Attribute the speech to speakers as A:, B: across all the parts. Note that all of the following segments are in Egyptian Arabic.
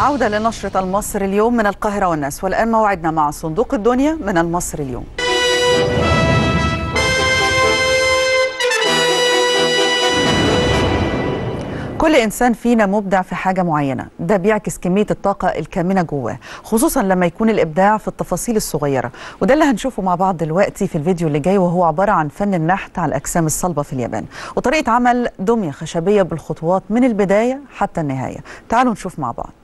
A: عودة لنشرة المصر اليوم من القاهرة والناس والآن موعدنا مع صندوق الدنيا من المصر اليوم كل إنسان فينا مبدع في حاجة معينة ده بيعكس كمية الطاقة الكامنة جواه خصوصا لما يكون الإبداع في التفاصيل الصغيرة وده اللي هنشوفه مع بعض دلوقتي في الفيديو اللي جاي وهو عبارة عن فن النحت على الأجسام الصلبة في اليابان وطريقة عمل دمية خشبية بالخطوات من البداية حتى النهاية تعالوا نشوف مع بعض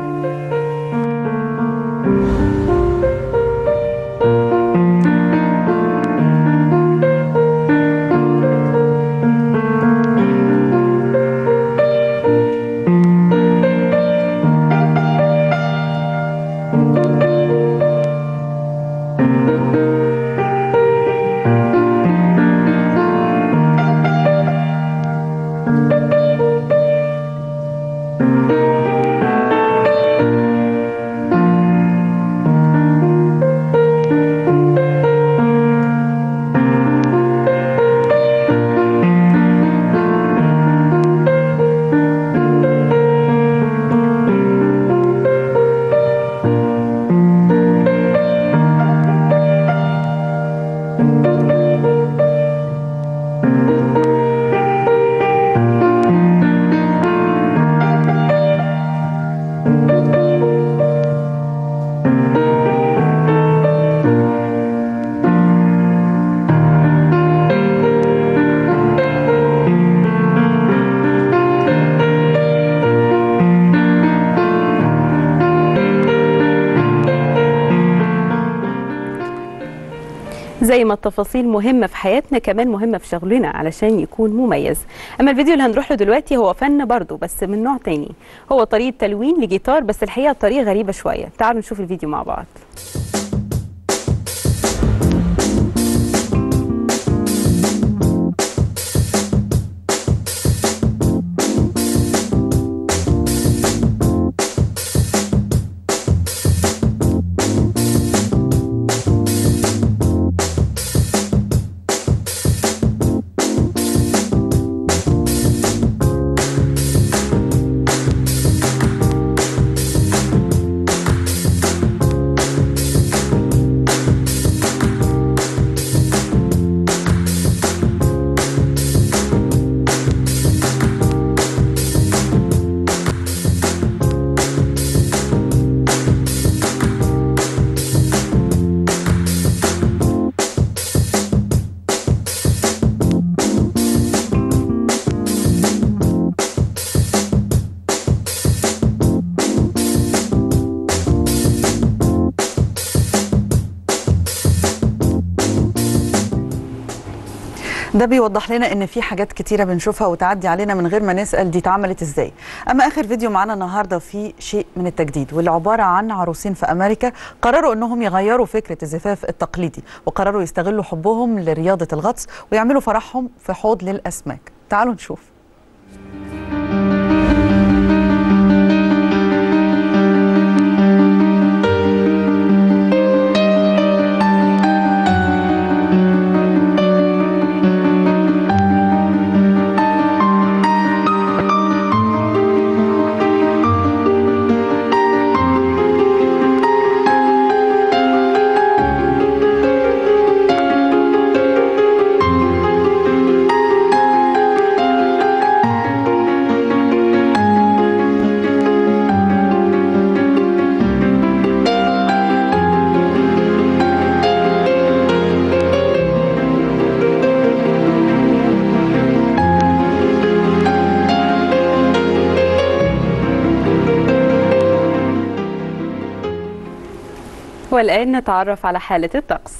B: زي ما التفاصيل مهمة في حياتنا كمان مهمة في شغلنا علشان يكون مميز أما الفيديو اللي هنروح له دلوقتي هو فن برضه بس من نوع تاني هو طريقة تلوين لجيتار بس الحقيقة طريقة غريبة شوية تعالوا نشوف الفيديو مع بعض
A: ده بيوضح لنا ان في حاجات كتيره بنشوفها وتعدي علينا من غير ما نسال دي اتعملت ازاي اما اخر فيديو معانا النهارده في شيء من التجديد واللي عباره عن عروسين في امريكا قرروا انهم يغيروا فكره الزفاف التقليدي وقرروا يستغلوا حبهم لرياضه الغطس ويعملوا فرحهم في حوض للاسماك تعالوا نشوف
B: والآن نتعرف على حالة الطقس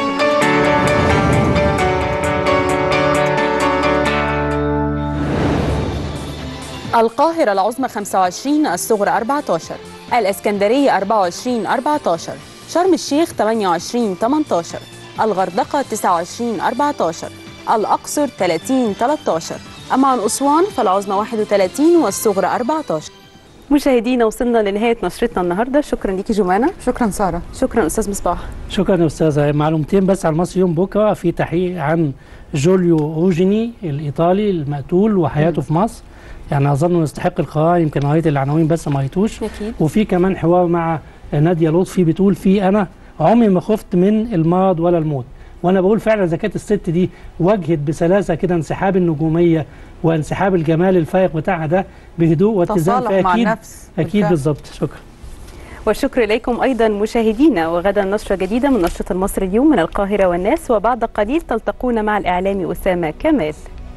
B: القاهرة العظمى 25 الصغرى 14 الإسكندرية 24 14 شرم الشيخ 28 18 الغردقة 29 14 الأقصر 30 13 أما عن أسوان فالعظمى 31 والصغرى 14 مشاهدينا وصلنا لنهايه نشرتنا النهارده شكرا ليكي جمانه
A: شكرا ساره
B: شكرا استاذ مصباح
C: شكرا يا استاذه معلومتين بس على المصري يوم بكره في تحقيق عن جوليو روجيني الايطالي المقتول وحياته في مصر يعني اظن يستحق القراءه يمكن قريت العناوين بس ما قريتوش
B: اكيد
C: وفي كمان حوار مع ناديه لطفي بتقول في انا عمري ما خفت من المرض ولا الموت وانا بقول فعلا اذا كانت الست دي واجهت بسلاسه كده انسحاب النجوميه وانسحاب الجمال الفائق بتاعها ده بهدوء واتزان
A: تصالح مع
C: فاكيد
A: النفس
C: اكيد
A: بالفعل.
C: بالظبط شكرا
B: والشكر إليكم أيضا مشاهدينا وغدا نشرة جديدة من نشرة المصري اليوم من القاهرة والناس وبعد قليل تلتقون مع الإعلامي أسامة كمال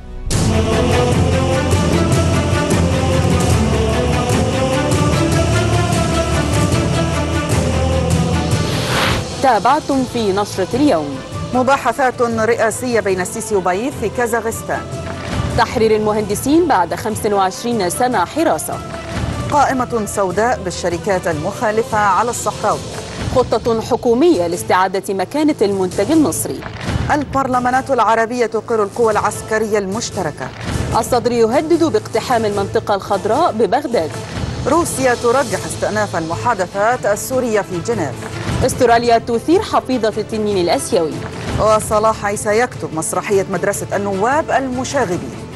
B: تابعتم في نشرة اليوم
A: مباحثات رئاسيه بين السيسي وبايف في كازاخستان
B: تحرير المهندسين بعد 25 سنة حراسة
A: قائمه سوداء بالشركات المخالفه على الصحراوي
B: خطة حكومية لاستعادة مكانة المنتج المصري
A: البرلمانات العربيه تقر القوى العسكريه المشتركه
B: الصدر يهدد باقتحام المنطقة الخضراء ببغداد
A: روسيا ترجح استئناف المحادثات السوريه في جنيف
B: استراليا تثير حفيظة التنين الآسيوي
A: وصلاح عيسى يكتب مسرحيه مدرسه النواب المشاغبين